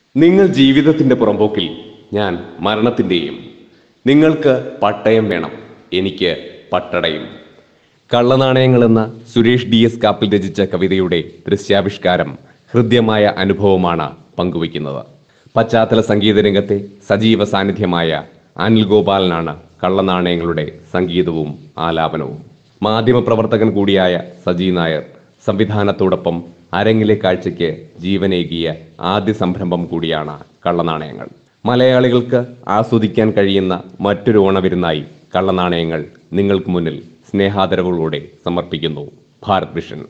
നിങ്ങൾ ജീവിതത്തിന്റെ പുറമ്പോക്കിൽ ഞാൻ മരണത്തിന്റെയും നിങ്ങൾക്ക് പട്ടയം വേണം എനിക്ക് പട്ടടയും കള്ളനാണയങ്ങൾ എന്ന സുരേഷ് ഡി എസ് കാപ്പിൽ രചിച്ച കവിതയുടെ ദൃശ്യാവിഷ്കാരം ഹൃദ്യമായ അനുഭവമാണ് പങ്കുവയ്ക്കുന്നത് പശ്ചാത്തല സംഗീത രംഗത്തെ സജീവ സാന്നിധ്യമായ അനിൽ ഗോപാലനാണ് കള്ളനാണയങ്ങളുടെ സംഗീതവും ആലാപനവും മാധ്യമപ്രവർത്തകൻ കൂടിയായ സജി നായർ സംവിധാനത്തോടൊപ്പം അരങ്ങിലെ കാഴ്ചയ്ക്ക് ജീവനേകിയ ആദ്യ സംരംഭം കൂടിയാണ് കള്ളനാണയങ്ങൾ മലയാളികൾക്ക് ആസ്വദിക്കാൻ കഴിയുന്ന മറ്റൊരു ഓണവിരുന്നായി കള്ളനാണയങ്ങൾ നിങ്ങൾക്ക് മുന്നിൽ സ്നേഹാദരവുകളോടെ സമർപ്പിക്കുന്നു ഭാരത് വിഷൻ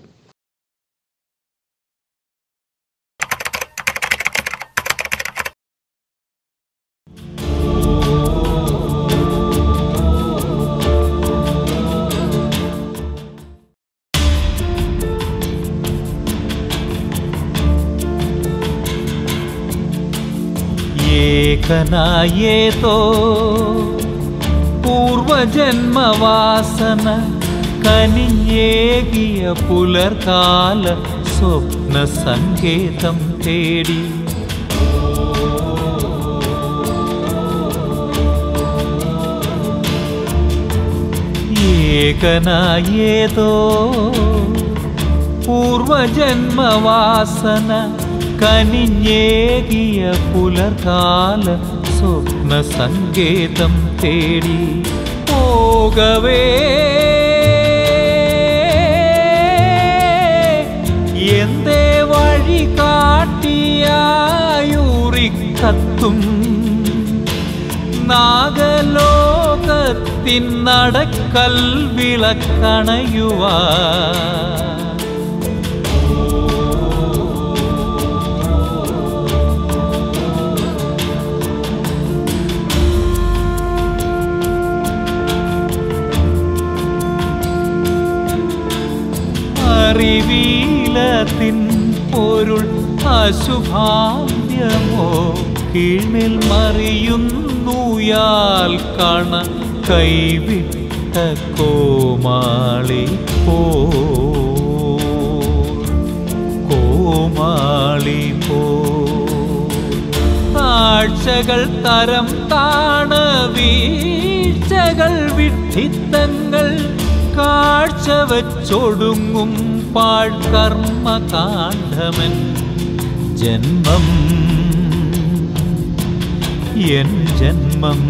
ഏകനായേതോ പൂർവജന്മവാസന കനിഞ്ഞേകിയ പുലർകാല സ്വപ്ന സങ്കേതം തേടി ഏകനായേതോ പൂർവജന്മവാസന കനിഞ്ഞേകിയ പുലർകാല സ്വപ്ന സങ്കേതം തേടി പോകവേ എന്തേ വഴി കാട്ടിയായൂറിക്കത്തും നാഗലോകത്തിൻ നടക്കൽ വിളക്കണയുവാ അറിവീലത്തിൻ പൊരുൾ അശുഭാന്യമോ കീഴ്മേൽ മറിയുന്നുയാൽ കണ കൈവിട്ട കോമാളി പോ കോമാളി പോ താഴ്ചകൾ തരം താണ വീഴ്ചകൾ വിഡ്ഢിത്തങ്ങൾ കാഴ്ച വച്ചൊടുങ്ങും പാഴ്കർമ്മ കാണ്ഡമൻ ജന്മം എൻ ജന്മം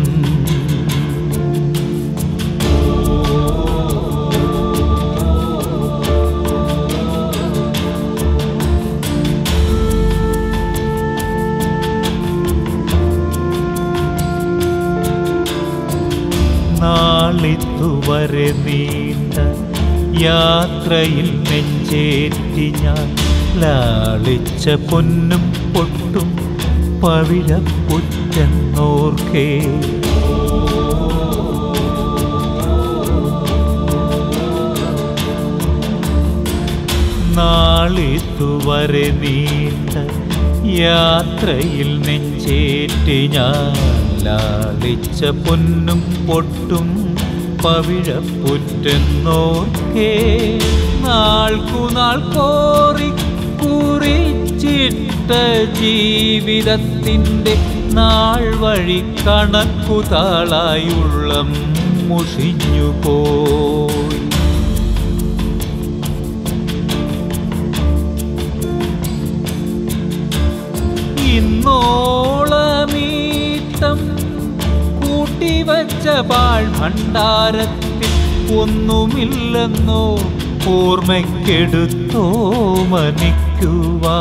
നാളിത്തുവരെ നീണ്ട യാത്രയിൽ നെഞ്ചേറ്റി ഞാൻ ലാളിച്ച പൊന്നും പൊട്ടും പവിഴപ്പുറ്റെന്നോർക്കേ നാളിതുവരെ നീണ്ട യാത്രയിൽ നെഞ്ചേറ്റി ഞാൻ ലാളിച്ച പൊന്നും പൊട്ടും പവിഴപ്പുറ്റെന്നോർക്കേ നാൾക്കുനാൾ കോറി കുറിച്ചിട്ട ജീവിതത്തിൻ്റെ നാൾ വഴി കണക്കുതാളായുള്ളം മുഷിഞ്ഞു പോയി ഇന്നോളമീത്തം കൂട്ടിവച്ച പാൾ ഭണ്ഡാരത്തിൽ ഒന്നുമില്ലെന്നോ ഓർമ്മയ്ക്കെടുത്തോ മനിക്കുവാ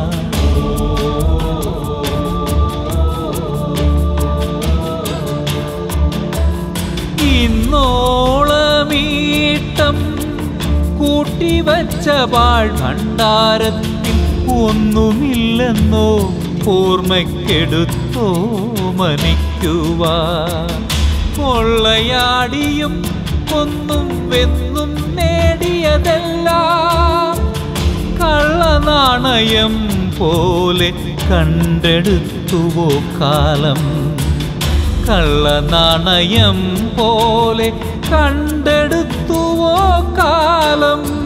ഇന്നോളമീട്ടം കൂട്ടിവച്ച പാൾ ഭണ്ഡാരത്തിൽ ഒന്നുമില്ലെന്നോ ഓർമ്മയ്ക്കെടുത്തോ മനിക്കുവാ കൊള്ളയാടിയും ഒന്നും വെന്നും നേടിയതെല്ലാം കള്ളനാണയം പോലെ കണ്ടെടുത്തുവോ കാലം കള്ളനാണയം പോലെ കണ്ടെടുത്തുവോ കാലം